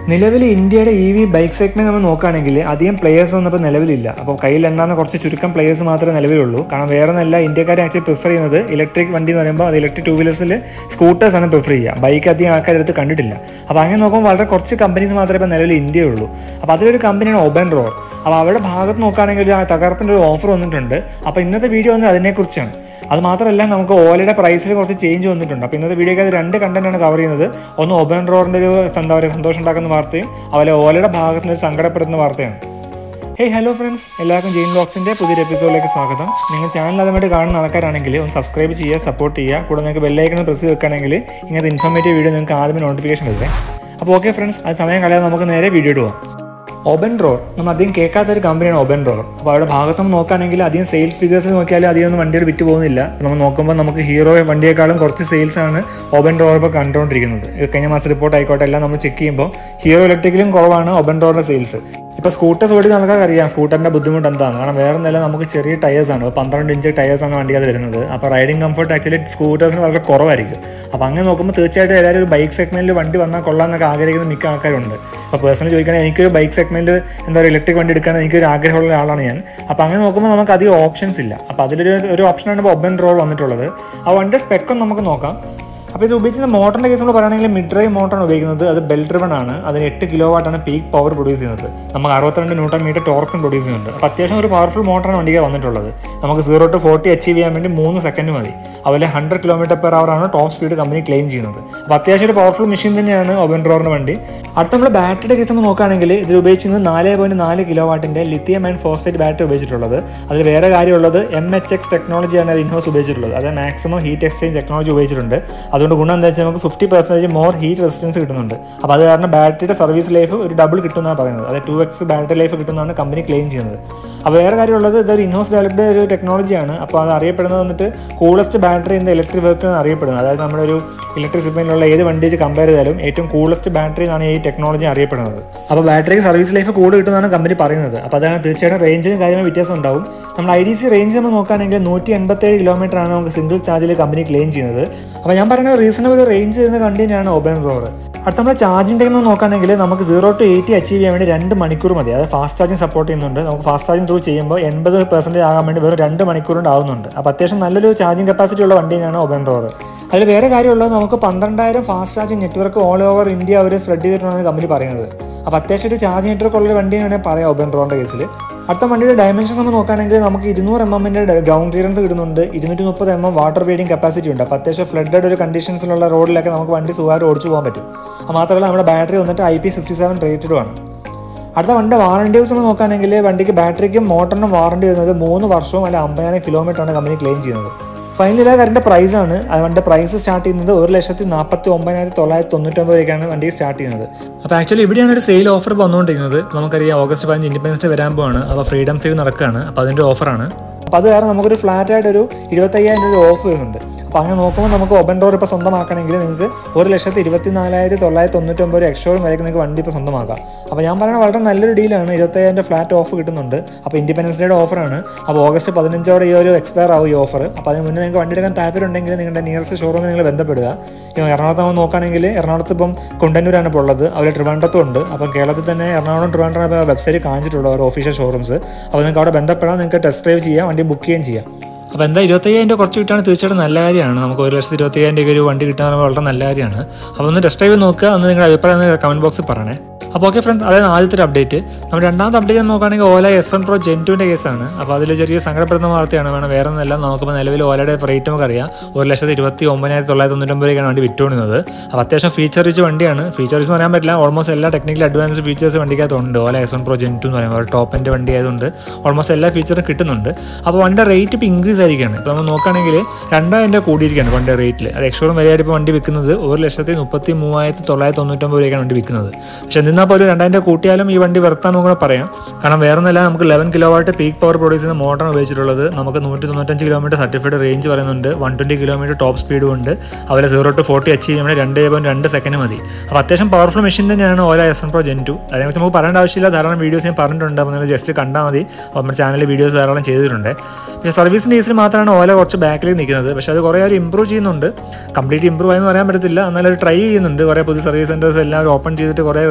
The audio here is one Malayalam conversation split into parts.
നിലവിൽ ഇന്ത്യയുടെ ഇ വി ബൈക്ക് സെഗ്മെന്റ് നമ്മൾ നോക്കുകയാണെങ്കിൽ അധികം പ്ലേയേഴ്സ് ഒന്നും ഇപ്പോൾ നിലവിലില്ല അപ്പോൾ കയ്യിൽ എണ്ണാവുന്ന കുറച്ച് ചുരുക്കം പ്ലേയേഴ്സ് മാത്രമേ നിലവിലുള്ളൂ കാരണം വേറെ ഒന്നല്ല ഇന്ത്യക്കാരെ ആക്ച്വലി പ്രിഫർ ചെയ്യുന്നത് ഇലക്ട്രിക് വണ്ടി എന്ന് പറയുമ്പോൾ അത് ഇലക്ട്രിക് ടൂ വീലേഴ്സിൽ സ്കൂട്ടേഴ്സ് ആണ് പ്രിഫർ ചെയ്യുക ബൈക്ക് അധികം ആൾക്കാരെടുത്ത് കണ്ടിട്ടില്ല അപ്പോൾ അങ്ങനെ നോക്കുമ്പോൾ വളരെ കുറച്ച് കമ്പനീസ് മാത്രമേ ഇപ്പോൾ നിലവിൽ ഇന്ത്യയുള്ളൂ അപ്പോൾ അതിലൊരു കമ്പനിയാണ് ഒബൻ റോർ അപ്പോൾ അവരുടെ ഭാഗത്ത് നോക്കുകയാണെങ്കിൽ ഒരു തകർപ്പിൻ്റെ ഒരു ഓഫർ വന്നിട്ടുണ്ട് അപ്പോൾ ഇന്നത്തെ വീഡിയോ വന്നത് അതിനെക്കുറിച്ചാണ് അത് മാത്രമല്ല നമുക്ക് ഓലയുടെ പ്രൈസിൽ കുറച്ച് ചേഞ്ച് വന്നിട്ടുണ്ട് അപ്പോൾ ഇന്നത്തെ വീഡിയോയ്ക്ക് അത് രണ്ട് കണ്ടന്റാണ് കവർ ചെയ്യുന്നത് ഒന്ന് ഒബൻ റോറിൻ്റെ ഒരു എന്താ പറയുക സന്തോഷം ഉണ്ടാക്കുന്ന വാർത്തയും അതുപോലെ ഓലയുടെ ഭാഗത്ത് നിന്ന് ഒരു സങ്കടപ്പെടുന്ന വാർത്തയാണ് ഹേയ് ഹലോ ഫ്രണ്ട്സ് എല്ലാവർക്കും ജെയിൻ ബോക്സിൻ്റെ പുതിയൊരു എപ്പിസോഡിലേക്ക് സ്വാഗതം നിങ്ങൾ ചാനൽ അതുമായിട്ട് കാണുന്ന ആൾക്കാരാണെങ്കിൽ ഒന്ന് സബ്സ്ക്രൈബ് ചെയ്യുക സപ്പോർട്ട് ചെയ്യുക കൂടെ നിങ്ങൾക്ക് ബെല്ലൈക്കൺ പ്രസ് വെക്കുകയാണെങ്കിൽ ഇങ്ങനത്തെ ഇൻഫോർമേറ്റീവ് വീഡിയോ നിങ്ങൾക്ക് ആദ്യമേ നോട്ടിഫിക്കേഷൻ വരും അപ്പോൾ ഓക്കെ ഫ്രണ്ട്സ് അത് സമയം കളയാതെ നമുക്ക് നേരെ വീഡിയോ ഇടുവാം ഒബൻ റോർ നമ്മൾ അധികം കേൾക്കാത്ത ഒരു കമ്പനിയാണ് ഒബൻ റോർ അപ്പോൾ അവിടെ ഭാഗത്ത് നമ്മൾ നോക്കുകയാണെങ്കിൽ അധികം സെയിൽസ് ഫിഗേഴ്സ് നോക്കിയാൽ അധികം ഒന്നും വണ്ടിയുടെ വിറ്റ് പോകുന്നില്ല നമ്മൾ നോക്കുമ്പോൾ നമുക്ക് ഹീറോ വണ്ടിയേക്കാളും കുറച്ച് സെയിൽസ് ആണ് ഒബൻ റോർ ഇപ്പോൾ കണ്ടുകൊണ്ടിരിക്കുന്നത് ഇത് കഴിഞ്ഞ മാസം റിപ്പോർട്ട് ആയിക്കോട്ടെ എല്ലാം നമ്മൾ ചെക്ക് ചെയ്യുമ്പോൾ ഹീറോ ഇലക്ട്രിക്കലും കുറവാണ് ഒബൻ റോറിൻ്റെ സെയിൽസ് ഇപ്പോൾ സ്കൂട്ടേഴ്സ് ഓടിക്കുന്ന ആൾക്കാർക്ക് അറിയാം സ്കൂട്ടറിൻ്റെ ബുദ്ധിമുട്ട് എന്താണ് കാരണം വേറെ ഒന്നല്ല നമുക്ക് ചെറിയ ടയേഴ്സ് ആണ് പന്ത്രണ്ട് ഇഞ്ച് ടയേഴ്സ് ആണ് വണ്ടിക്കകത്ത് വരുന്നത് അപ്പോൾ റൈഡിങ് കംഫർട്ട് ആക്ച്വലി സ്കൂട്ടേഴ്സിന് വളരെ കുറവായിരിക്കും അപ്പോൾ അങ്ങനെ നോക്കുമ്പോൾ തീർച്ചയായിട്ടും എല്ലാവരും ഒരു ബൈക്ക് സെഗ്മെന്റിൽ വണ്ടി വന്നാൽ കൊള്ളാമെന്നൊക്കെ ആഗ്രഹിക്കുന്ന മിക്ക ആൾക്കാരുണ്ട് അപ്പോൾ പേഴ്സണൽ ചോദിക്കുകയാണെങ്കിൽ എനിക്കൊരു ബൈക്ക് സെഗ്മെന്റിൽ എന്താ പറയുക ഇലക്ട്രിക് വണ്ടി എടുക്കാൻ എനിക്കൊരു ആഗ്രഹമുള്ള ആളാണ് ഞാൻ അപ്പോൾ അങ്ങനെ നോക്കുമ്പോൾ നമുക്ക് അധികം ഓപ്ഷൻസ് ഇല്ല അപ്പോൾ അതിലൊരു ഒരു ഓപ്ഷനാണ് ഇപ്പോൾ ഒബൻ റോൾ വന്നിട്ടുള്ളത് ആ വണ്ടിയുടെ സ്പെക്കും നമുക്ക് നോക്കാം അപ്പോൾ ഇത് ഉപയോഗിക്കുന്ന മോട്ടറിൻ്റെ കേസ് നമ്മൾ പറയുകയാണെങ്കിൽ മിഡ് ഡ്രൈവ് മോട്ടറാണ് ഉപയോഗിക്കുന്നത് അത് ബെൽ ഡ്രിവൺ ആണ് അതിന് എട്ട് കിലോ വാട്ടാണ് പീക്ക് പവർ പ്രൊഡ്യൂസ് ചെയ്യുന്നത് നമുക്ക് അറുപത്തിരണ്ട് ന്യൂട്ടൺ മീറ്റർ ടോർക്കും പ്രൊഡ്യൂസ് ചെയ്യുന്നുണ്ട് അപ്പോൾ അത്യാവശ്യം ഒരു പവർഫുൾ മോട്ടറാണ് വണ്ടിക്ക് വന്നിട്ടുള്ളത് നമുക്ക് സീറോ ടു ഫോർട്ടി അച്ചീവ് ചെയ്യാൻ വേണ്ടി മൂന്ന് സെക്കൻഡ് മതി അതുപോലെ ഹൺഡ്രഡ് കിലോമീറ്റർ പെർ അവർ ആണ് ടോപ്പ് സ്പീഡ് കമ്പനി ക്ലെയിം ചെയ്യുന്നത് അപ്പോൾ അത്യാവശ്യം ഒരു പവർഫുൾ മെഷീൻ തന്നെയാണ് ഒബൻ റോറിൻ്റെ വണ്ടി അടുത്ത നമ്മൾ ബാറ്ററിയുടെ കേസ് നമ്മൾ നോക്കുകയാണെങ്കിൽ ഇതിൽ ഉപയോഗിക്കുന്നത് നാല് പോയിന്റ് നാല് കിലോ വാട്ടിൻ്റെ ലിത്തിയം ആൻഡ് ഫോസ്ഫേറ്റ് ബാറ്ററി ഉപയോഗിച്ചിട്ടുള്ളത് അതിൽ വേറെ കാര്യമുള്ളത് എം എച്ച് എക്സ് ടെക്നോളജിയാണ് ഇൻഹോസ് ഉപയോഗിച്ചിട്ടുള്ളത് അത് മാക്സിമം ഹീറ്റ് എക്സ്ചേഞ്ച് ടെക്നോളജി ഉപയോഗിച്ചിട്ടുണ്ട് അതുകൊണ്ട് ഗുണം എന്താ വെച്ചാൽ നമുക്ക് fifty percentage more heat resistance കിട്ടുന്നുണ്ട് അപ്പോൾ അത് കാരണം ബാറ്ററിയുടെ സർവീസ് ലൈഫ് ഒരു ഡബിൾ കിട്ടുമെന്നാണ് പറയുന്നത് അതായത് ടു എക്സ് ബാറ്ററി ലൈഫ് കിട്ടുന്നതാണ് കമ്പനി ക്ലെയിം ചെയ്യുന്നത് അപ്പോൾ വേറെ കാര്യമുള്ളത് ഇതൊരു ഇൻഹോസ് ഡെവലപ്ഡ് ഒരു ടെക്നോളജിയാണ് അപ്പോൾ അത് അറിയപ്പെടുന്നത് വന്നിട്ട് coolest battery in electric vehicle എന്ന് അറിയപ്പെടുന്നത് അതായത് നമ്മുടെ ഒരു ഇലക്ട്രിക് സെഗ്മെന്റിലുള്ള ഏത് വണ്ടി വെച്ച് കമ്പയർ ചെയ്താലും ഏറ്റവും കൂളസ്റ്റ് ബാറ്ററി എന്നാണ് ഈ ടെക്നോളജി അറിയപ്പെടുന്നത് അപ്പോൾ ബാറ്ററിക്ക് സർവീസ് ലൈഫ് കൂടുതൽ കിട്ടുന്നതാണ് കമ്പനി പറയുന്നത് അപ്പോൾ അതാണ് തീർച്ചയായിട്ടും റേഞ്ചിനും കാര്യങ്ങളും വ്യത്യാസം ഉണ്ടാവും നമ്മൾ ഐ ഡി സി റേഞ്ച് നമ്മൾ നോക്കുകയാണെങ്കിൽ നൂറ്റി എൺപത്തേഴ് കിലോമീറ്റർ ആണ് നമുക്ക് സിംഗിൾ ചാർജിൽ കമ്പനി ക്ലെയിം ചെയ്യുന്നത് അപ്പോൾ ഞാൻ പറയുന്നത് റീസണബിൾ റേഞ്ച് ചെയ്യുന്ന കണ്ടിന്യാണ് ഒബൻ റോർ അടുത്ത നമ്മൾ ചാർജിങ് ടൈം നോക്കുകയാണെങ്കിൽ നമുക്ക് സീറോ ടു എയ്റ്റി അച്ചീവ് ചെയ്യാൻ വേണ്ടി രണ്ട് മണിക്കൂർ മതി അതായത് ഫാസ്റ്റ് ചാർജിങ് സപ്പോർട്ട് ചെയ്യുന്നുണ്ട് നമുക്ക് ഫാസ്റ്റ് ചാർജിങ് ത്രൂ ചെയ്യുമ്പോൾ എൺപത് പെർസെൻറ്റേജ് ആകാൻ വേണ്ടി വെറും രണ്ട് മണിക്കൂർ കൊണ്ട് ആവുന്നുണ്ട് അപ്പോൾ അത്യാവശ്യം നല്ലൊരു ചാർജിങ് കപ്പാസിറ്റി ഉള്ള വണ്ടി തന്നെയാണ് ഒബൻ റോർ അതിൽ വേറെ കാര്യമുള്ളത് നമുക്ക് പന്ത്രണ്ടായിരം fast charging network all over India അവർ സ്പ്രെഡ് ചെയ്തിട്ടുണ്ടെന്ന് കമ്പനി പറയുന്നത് അപ്പോൾ അത്യാവശ്യം ഒരു ചാർജ് നെറ്റ്വർക്ക് ഉള്ള വണ്ടി വേണമെങ്കിൽ പറയാം ഒബൻ റോറിൻ്റെ കേസിൽ അടുത്ത വണ്ടിയുടെ ഡയമെൻഷൻസ് നമ്മൾ നോക്കുകയാണെങ്കിൽ നമുക്ക് ഇരുന്നൂറ് എം എമ്മിൻ്റെ ഗ്രൗണ്ട് ക്ലിയറൻസ് കിട്ടുന്നുണ്ട് ഇരുന്നൂറ്റി മുപ്പത് M M water beading capacity ഉണ്ട് അപ്പോൾ അത്യാവശ്യം ഫ്ലഡഡ് ഒരു കണ്ടീഷൻസിലുള്ള റോഡിലൊക്കെ നമുക്ക് വണ്ടി സുഖമായിട്ട് ഓടിച്ചു പോകാൻ പറ്റും അത് മാത്രമല്ല നമ്മുടെ ബാറ്ററി വന്നിട്ട് ഐ പി സിക്സ്റ്റി സെവൻ റേറ്റഡും ആണ് അടുത്ത വണ്ടി വാറണ്ടി യൂസ് നമ്മൾ നോക്കുകയാണെങ്കിൽ വണ്ടിക്ക് ബാറ്ററിക്കും മോട്ടറിനും വാറണ്ടി വരുന്നത് മൂന്ന് വർഷവും അല്ല അമ്പതിനായിരം കിലോമീറ്റർ ആണ് കമ്പനി ക്ലെയിം ചെയ്യുന്നത് ഫൈനൽ ഇതാ കറണ്ട് പ്രൈസ് ആണ് അത് വണ്ടിയുടെ പ്രൈസ് സ്റ്റാർട്ട് ചെയ്യുന്നത് ഒരു ലക്ഷത്തി നാൽപ്പത്തി ഒമ്പതിനായിരത്തി തൊള്ളായിരത്തി തൊണ്ണൂറ്റൊമ്പത് രൂപയ്ക്കാണ് വണ്ടി സ്റ്റാർട്ട് ചെയ്യുന്നത് അപ്പോൾ ആക്ച്വലി ഇവിടെയാണ് ഒരു സെയിൽ ഓഫർ വന്നുകൊണ്ടിരിക്കുന്നത് നമുക്കറിയാം ഓഗസ്റ്റ് പതിനഞ്ച് ഇൻഡിപെൻഡൻസ് ഡേ വരാൻ പോവാണ് അപ്പോൾ ഫ്രീഡം സെയിൽ നടക്കുകയാണ് അപ്പോൾ അതിൻ്റെ ഓഫറാണ് അപ്പോൾ അത് കാരണം നമുക്കൊരു ഫ്ലാറ്റ് ആയിട്ട് ഒരു ഇരുപത്തയ്യായിരം രൂപ ഓഫ് വരുന്നുണ്ട് അപ്പോൾ അങ്ങനെ നോക്കുമ്പോൾ നമുക്ക് ഒബൻ ഡോർ ഇപ്പോൾ സ്വന്തമാക്കണമെങ്കിൽ നിങ്ങൾക്ക് ഒരു ലക്ഷത്തി ഇരുപത്തി നാലായിരത്തി തൊള്ളായിരത്തി തൊണ്ണൂറ്റൊമ്പത് രൂപ എക്സ്ട്രോയും വരെയൊക്കെ നിങ്ങൾക്ക് വണ്ടി ഇപ്പോൾ സ്വന്തമാക്കാം അപ്പോൾ ഞാൻ പറയുന്നത് വളരെ നല്ലൊരു ഡീലാണ് ഇരുപത്തയ്യായിരം ഫ്ലാറ്റ് ഓഫ് കിട്ടുന്നുണ്ട് അപ്പോൾ ഇൻഡിപെൻഡൻസ് ഡേയുടെ ഓഫറാണ് അപ്പോൾ ഓഗസ്റ്റ് പതിനഞ്ചോടെ ഈ ഒരു എക്സ്പയർ ആവും ഈ ഓഫർ അപ്പോൾ അതിന് മുന്നേ നിങ്ങൾക്ക് വണ്ടി എടുക്കാൻ താല്പര്യം ഉണ്ടെങ്കിൽ നിങ്ങളുടെ നിയറസ്റ്റ് ഷോറൂമിൽ നിങ്ങൾ ബന്ധപ്പെടുക ഇപ്പോൾ എറണാകുളത്ത് നമ്മൾ നോക്കുകയാണെങ്കിൽ എറണാകുളത്ത് ഇപ്പം കൊണ്ടന്നൂരാണ് ഇപ്പോൾ ഉള്ളത് അവർ ട്രിവാൻഡ്രത്തും ഉണ്ട് അപ്പം കേരളത്തിൽ തന്നെ എറണാകുളം ട്രിവാൻഡ്രം വെബ്സൈറ്റ് കാണിച്ചിട്ടുള്ള ഒരു ഒഫീഷ്യൽ ഷോറൂംസ് അപ്പോൾ നിങ്ങൾക്ക് അവിടെ ബന്ധപ്പെടാൻ നിങ്ങൾക്ക് ടെസ്റ്റ് ഡ്രൈവ് ചെയ്യാം വണ്ടി ബുക്ക് ചെയ്യുകയും ചെയ്യാം അപ്പോൾ എന്താ ഇരുപത്തയ്യായിരം രൂപ കുറച്ച് കിട്ടുകയാണ് തീർച്ചയായിട്ടും നല്ല കാര്യമാണ് നമുക്ക് ഒരു ലക്ഷത്തി ഇരുപത്തയ്യായിരം രൂപ ഒരു വണ്ടി കിട്ടാൻ വളരെ നല്ല കാര്യമാണ് അപ്പോൾ ഒന്ന് ടെസ്റ്റ് ഡ്രൈവ് നോക്കുക ഒന്ന് നിങ്ങളുടെ അഭിപ്രായം കമൻറ്റ് ബോക്സിൽ പറയണേ അപ്പോൾ ഓക്കെ ഫ്രണ്ട്സ് അതായത് ആദ്യത്തെ ഒരു അപ്ഡേറ്റ് നമ്മൾ രണ്ടാമത്തെ അപ്ഡേറ്റ് നോക്കുകയാണെങ്കിൽ Ola S one pro gen ടുവിൻ്റെ കേസാണ് അപ്പോൾ അതിൽ ചെറിയ സങ്കടപ്പെടുന്ന വാർത്തയാണ് വേണം വേറെ ഒന്നല്ല നമുക്കിപ്പോൾ നിലവിൽ ഓലയുടെ റേറ്റ് നമുക്ക് അറിയാം ഒരു ലക്ഷത്തി ഇരുപത്തി ഒമ്പതിനായിരത്തി തൊള്ളായിരത്തി തൊണ്ണൂറ്റൊമ്പത് രൂപയ്ക്കാണ് വണ്ടി വിറ്റുകൊണ്ടിരുന്നത് അപ്പോൾ അത്യാവശ്യം ഫീച്ചർ റിച്ച് വണ്ടിയാണ് ഫീച്ചർ റിച്ച് എന്ന് പറയാൻ പറ്റില്ല ഓൾമോസ്റ്റ് എല്ലാ ടെക്നിക്കൽ അഡ്വാൻസ് ഫീച്ചേഴ്സ് വണ്ടിക്കകത്തുണ്ട് Ola S one pro gen two എന്ന് പറയുമ്പോൾ ഒരു ടോപ്പ് എൻ്റെ വണ്ടി ആയതുകൊണ്ട് ഓൾമോസ്റ്റ് എല്ലാ ഫീച്ചറും കിട്ടുന്നുണ്ട് അപ്പോൾ വണ്ടിയുടെ റേറ്റ് ഇപ്പോൾ ഇൻക്രീസ് ആയിരിക്കുകയാണ് ഇപ്പോൾ നമ്മൾ നോക്കുകയാണെങ്കിൽ രണ്ടായിരം രൂപ കൂടിയിരിക്കുകയാണ് വണ്ടിയുടെ റേറ്റിൽ അത് എക്സ്ട്രോറും വിലയായിട്ട് ഇപ്പോൾ വണ്ടി വിൽക്കുന്നത് ഒരു ലക്ഷത്തി മുപ്പത്തി മൂവായിരത്തി തൊള്ളായിരത്തി തൊണ്ണൂറ്റൊമ്പത് രൂപയ്ക്കാണ് വണ്ടി വിൽക്കുന്നത് പക്ഷേ എന്നാൽ പോലും രണ്ടായിരം രൂപ കൂട്ടിയാലും ഈ വണ്ടി വെറുത്താന്ന് കൂടെ പറയാം കാരണം വേറെ ഒന്നല്ല നമുക്ക് eleven kilo watt peak power produce ചെയ്യുന്ന മോട്ടറാണ് ഉപയോഗിച്ചിട്ടുള്ളത് നമുക്ക് നൂറ്റി തൊണ്ണൂറ്റഞ്ച് കിലോമീറ്റർ സർട്ടിഫൈഡ് റേഞ്ച് പറയുന്നുണ്ട് വൺ ട്വൻറ്റി കിലോമീറ്റർ ടോപ്പ് സ്പീഡും ഉണ്ട് അതുപോലെ സീറോ ടു ഫോർട്ടി അച്ചീവ് ചെയ്യുമ്പോൾ രണ്ട് പോയിന്റ് രണ്ട് സെക്കൻഡ് മതി അപ്പോൾ അത്യാവശ്യം പവർഫുൾ മെഷീൻ തന്നെയാണ് Ola S one pro gen two അതേക്കുറിച്ച് നമുക്ക് പറയേണ്ട ആവശ്യമില്ല ധാരാളം വീഡിയോസ് ഞാൻ പറഞ്ഞിട്ടുണ്ട് അപ്പോൾ നിങ്ങൾ ജസ്റ്റ് കണ്ടാൽ മതി അപ്പോൾ നമ്മുടെ ചാനലിൽ വീഡിയോസ് ധാരാളം ചെയ്തിട്ടുണ്ട് പക്ഷേ സർവീസിൻ്റെ കേസിൽ മാത്രമാണ് ഓല കുറച്ച് ബാക്കിലേക്ക് നിൽക്കുന്നത് പക്ഷേ അത് കുറേ അവർ ഇമ്പ്രൂവ് ചെയ്യുന്നുണ്ട് കംപ്ലീറ്റ് ഇമ്പ്രൂവ് ആയെന്ന് പറയാൻ പറ്റത്തില്ല എന്നാലും അവർ ട്രൈ ചെയ്യുന്നുണ്ട് കുറേ പുതിയ സർവീസ് സെൻറ്റേഴ്സ് എല്ലാം ഓപ്പൺ ചെയ്തിട്ട് കുറേ റിസോൾവ് ചെയ്യാൻ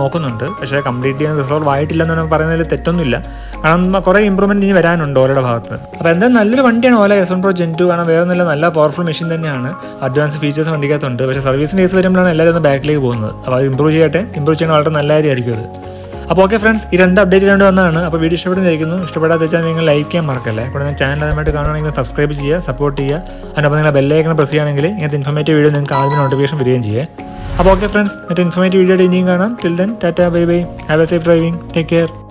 നോക്കുന്നുണ്ട് പക്ഷേ കംപ്ലീറ്റ് ചെയ്യാൻ റിസോൾവ് ആയിട്ടില്ല എന്നാണ് പറയുന്നതിൽ തെറ്റൊന്നുമില്ല കാരണം കുറേ ഇമ്പ്രൂവ്മെൻറ്റ് ഇനി വരാനുണ്ട് ഓലയുടെ ഭാഗത്ത് അപ്പോൾ എന്തായാലും നല്ലൊരു വണ്ടിയാണ് Ola S one pro gen two കാരണം വേറെ നല്ല നല്ല പവർഫുൾ മെഷീൻ തന്നെയാണ് അഡ്വാൻസ് ഫീച്ചേഴ്സ് വണ്ടിക്കകത്തുണ്ട് പക്ഷേ സർവീസിൻ്റെ കേസ് വരുമ്പോഴാണ് എല്ലാവരും ഒന്ന് ബാക്കിലേക്ക് പോകുന്നത് അപ്പോൾ അത് ഇമ്പ്രൂവ് ചെയ്യട്ടെ ഇമ്പ്രൂവ് ചെയ്യണ വളരെ നല്ല കാര്യമായിരിക്കും അത് അപ്പോൾ ഓക്കെ ഫ്രണ്ട്സ് ഈ രണ്ട് അപ്ഡേറ്റ് ചെയ്യേണ്ടി വന്നതാണ് അപ്പോൾ വീഡിയോ ഇഷ്ടപ്പെടുന്നതായിരിക്കുന്നു ഇഷ്ടപ്പെടാത്ത വെച്ചാൽ നിങ്ങൾ ലൈക്ക് ചെയ്യാൻ മറക്കല്ലേ കൂടെ ചാനൽ ആദ്യമായിട്ട് കാണുകയാണെങ്കിൽ സബ്സ്ക്രൈബ് ചെയ്യുക സപ്പോർട്ട് ചെയ്യുക അതിനൊപ്പം നിങ്ങൾ ബെല്ലൈക്കൺ പ്രസ് ചെയ്യുകയാണെങ്കിൽ ഇങ്ങനത്തെ ഇൻഫോർമേറ്റീവ് വീഡിയോ നിങ്ങൾക്ക് ആദ്യം നോട്ടിഫിക്കേഷൻ വരികയും ചെയ്യേ അപ്പോൾ ഓക്കെ ഫ്രണ്ട്സ് മറ്റേ ഇൻഫോർമേറ്റീവ് വീഡിയോ ഇനിയും കാണാം ടിൽ ദെൻ ടാറ്റ bye bye have a safe driving take care